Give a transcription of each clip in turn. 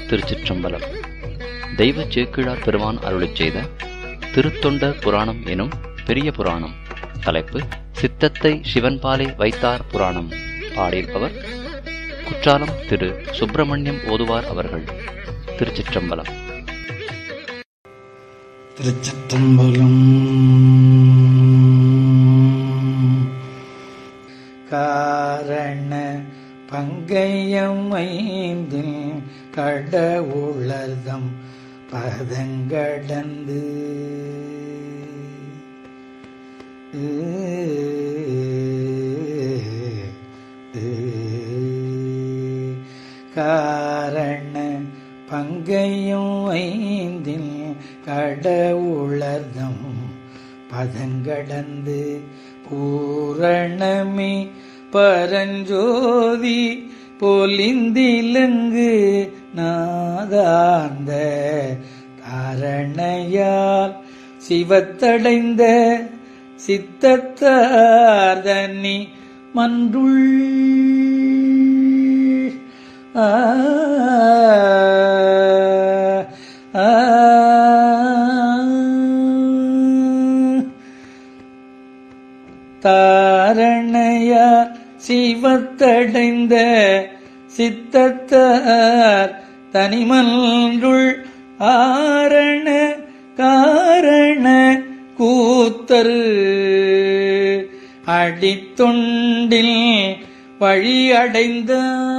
திருச்சிற்றம்பலம் தெய்வ சேக்கிழார் பெருமான் அருளிச் செய்த திருத்தொண்ட புராணம் எனும் பெரிய புராணம் தலைப்பு சித்தத்தை சிவன்பாலே வைத்தார் புராணம் பாடியிருப்பவர் குற்றாலம் திரு சுப்பிரமணியம் ஓதுவார் அவர்கள் திருச்சிற்றம்பலம் திருச்சிற்றம்பலம் காரண பங்கையம் ஐந்தில் கடவுளர்தம் பதங்கடந்து காரண பங்கையும் ஐந்தில் கடவுளர்தம் பதங்கடந்து பூரணமே பரஞ்சோதி பொலிந்திலங்கு நாதாந்த தாரணையால் சிவத்தடைந்த சித்தத்தார்தனி மன்றுள் ஆ ஆ தாரணையார் சிவத்தடைந்த சித்தத்தார் தனிமன்றுள் ஆரண காரண கூத்தரு அடித்தொண்டில் வழி அடைந்த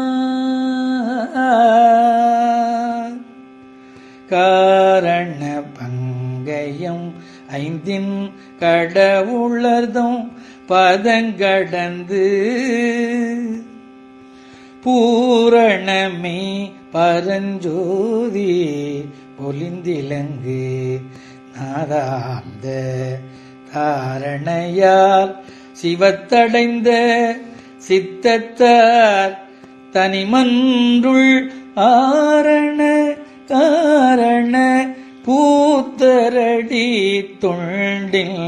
காரண பங்கயம் ஐந்தின் கடவுளர்தம் பதங்கடந்து பூரணமே பரஞ்சோதி பொலிந்திலங்கு நாதாந்த தாரணையால் சிவத்தடைந்த சித்தத்தார் தனிமன்றுள் ஆரண காரண கூத்தரடி தொண்டில்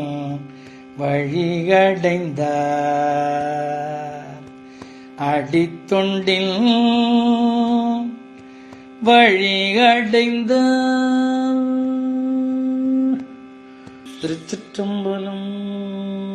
வழிகடைந்தார் அடித்தொண்டில் வழிகடைந்தார் திருச்சிற்றம்பலம்